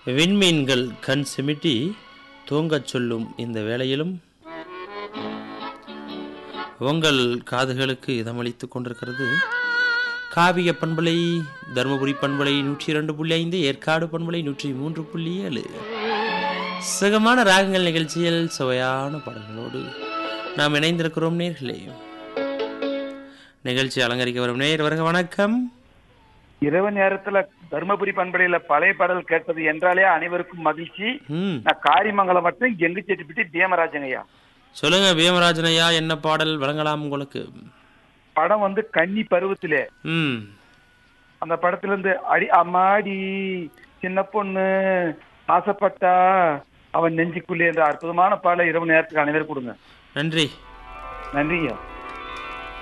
விண்மீன்கள் கண் சிமிட்டி தூங்கச் சொல்லும் இந்த வேளையிலும் உங்கள் காதுகளுக்கு இதமளித்துக் கொண்டிருக்கிறது காவிய பண்பலை தருமபுரி பண்பலை நூற்றி இரண்டு புள்ளி ஐந்து ஏற்காடு பண்பலை நூற்றி மூன்று புள்ளி ஏழு சுகமான ராகங்கள் நிகழ்ச்சியில் சுவையான பாடல்களோடு நாம் இணைந்திருக்கிறோம் நேர்களே நிகழ்ச்சி அலங்கரிக்க வரும் நேர் வருக வணக்கம் இரவு நேரத்துல தருமபுரி பண்பலையில பழைய பாடல் கேட்டது என்றாலே அனைவருக்கும் மகிழ்ச்சி ம் நான் காரிமங்கலம் மட்டும் எங்கு செட்டிப்பிட்டு பீமராஜன் ஐயா சொல்லுங்க பீமராஜன் ஐயா என்ன பாடல் வழங்கலாம் உங்களுக்கு படம் வந்து கன்னி பருவத்திலே ம் அந்த படத்துல இருந்து அடி அம்மாடி சின்ன பொண்ணு ஆசைப்பட்டா அவன் நெஞ்சுக்குள்ளே என்ற அற்புதமான பாடலை இரவு நேரத்துக்கு அனைவரும் கொடுங்க நன்றி நன்றிங்க